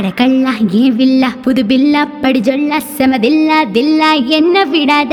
அடக்கல்லா ஏன் வில்லா புது பில்லா படி சொல்லா செமதில்லா தில்லா என்ன விடாத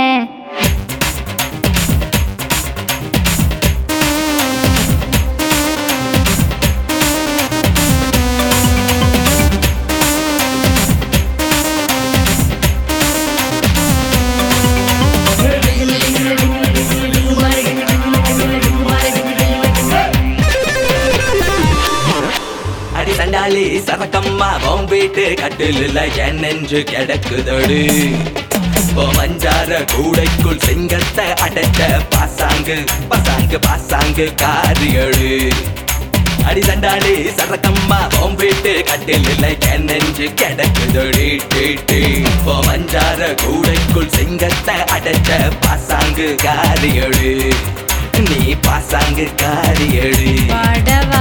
அடி சண்டாளி சரக்கம்மா உன் வீட்டு கட்டிலில் என் நெஞ்சு கிடக்குதடு இப்போ மஞ்சார கூடைக்குள் சிங்கத்தை அடைச்ச பாசாங்கு பாசாங்கு பாசாங்கு காரியடு அடி சண்டாளி சரக்கம்மா உன் வீட்டு கட்டிலில் என் நெஞ்சு கிடக்குதடி டி டி இப்போ மஞ்சார கூடைக்குள் சிங்கத்தை அடைச்ச பாசாங்கு காரியடு நீ பாசாங்கு காரியடு படவா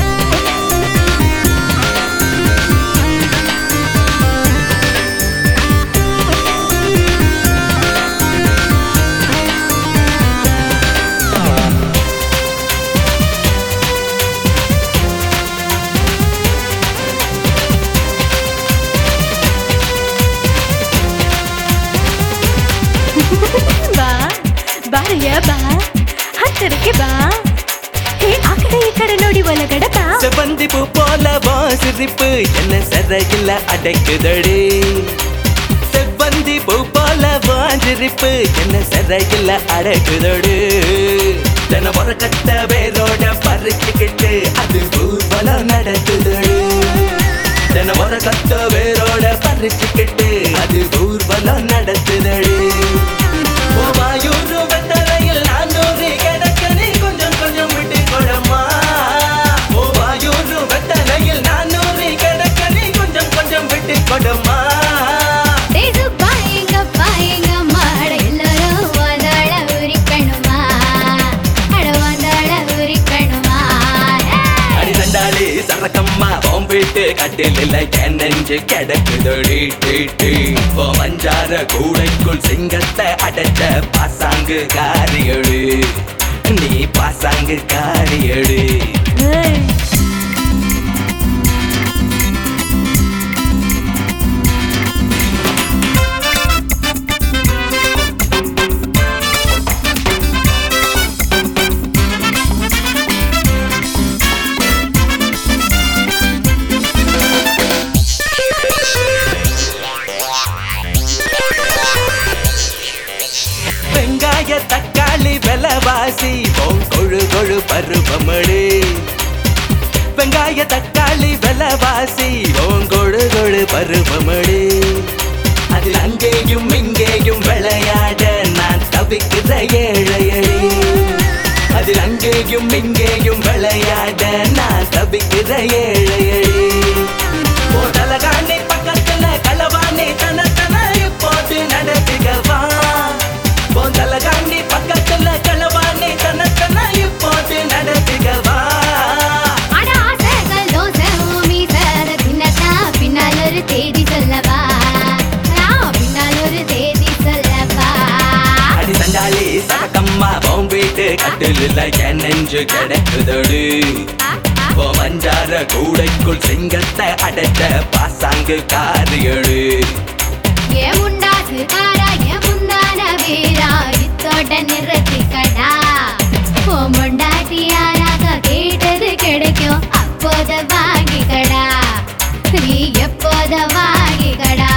బా ಬಾರಯ್ಯ ಬಾ ಹತ್ತರಕ್ಕೆ ಬಾ ಹೇ ಆ ಕಡೆ ಈ ಕಡೆ ನೋಡಿ ಒಳಗಡೆ ಬಾ செவந்தி பூ போல வாசிரிப்பு என்ன சரையில் அடைக்குதடி செவ்வந்தி பூ போல வாஞ்சிரிப்பு என்ன சரையில் அடைக்குதடி தின ஒரு கத்த வேரோட பறிச்சுக்கிட்டு அது ஊர்வலம் நடக்குதடி தின ஒரு கத்த வேரோட பறிச்சுக்கிட்டு அது ஊர்வலம் நடத்துதடி ஓ வாயூரு வெத்தலையில் நானூறு கிடக்க நீ கொஞ்சம் கொஞ்சம் விட்டு கொடமா ஓ வாயூரு வெத்தலையில் நானூறு கிடக்க நீ கொஞ்சம் கொஞ்சம் விட்டு கொடமா தேசு பாயங்க பாயங்க மாட எல்லாரும் வந்தாள உரிக்கணுமா அட வந்தாள உரிக்கணுமா அடி தண்டாளி சரக்கம்மா உன் வீட்டு கட்டிலில் என் நெஞ்சு கிடக்குதடி டி டி ஓ மஞ்சார கூடைக்குள் சிங்கத்தை அடைச்ச பாசாங்கு காரியடு நீ பாசாங்கு காரியடு ஏய், வெங்காய தக்காளி விலவாசி உன் கொழு கொழு பருவமடி வெங்காய தக்காளி விலவாசி உன் கொழு கொழு பருவமடி அதில் அங்கேயும் இங்கேயும் விளையாட நான் தவிக்கிற ஏழையடி அதில் அங்கேயும் இங்கேயும் விளையாட நான் தவிக்கிற ஏழையடி போதலகாணி பக்கத்துல களவாணி தனத்தன இப்போது நடத்துகவா போதலகாணி பக்கத்துல களவாணி தனத்தன இப்போது நடத்துகவா அட ஆசைகள் தோசை ஊமி சர தின்னதா பின்னால் ஒரு தேதி சொல்லவா நான் பின்னால் ஒரு தேதி சொல்லவா அடி சண்டாளி சரக்கம்மா உன் வீட்டு கட்டிலில் என் நெஞ்சு கிடக்குதடு ஓ மஞ்சார கூடைக்குள் சிங்கத்தை அடைச்ச பாசாங்கு காரியடு ஏன் உண்டாசு காரா ஏன் முந்தான வீரா இத்தோட நிறுத்திக்கடா ஓ முண்டாட்டி யாராக கேட்டது கிடைக்கும் அப்போத வாங்கிக்கடா நீ எப்போத வாங்கிக்கடா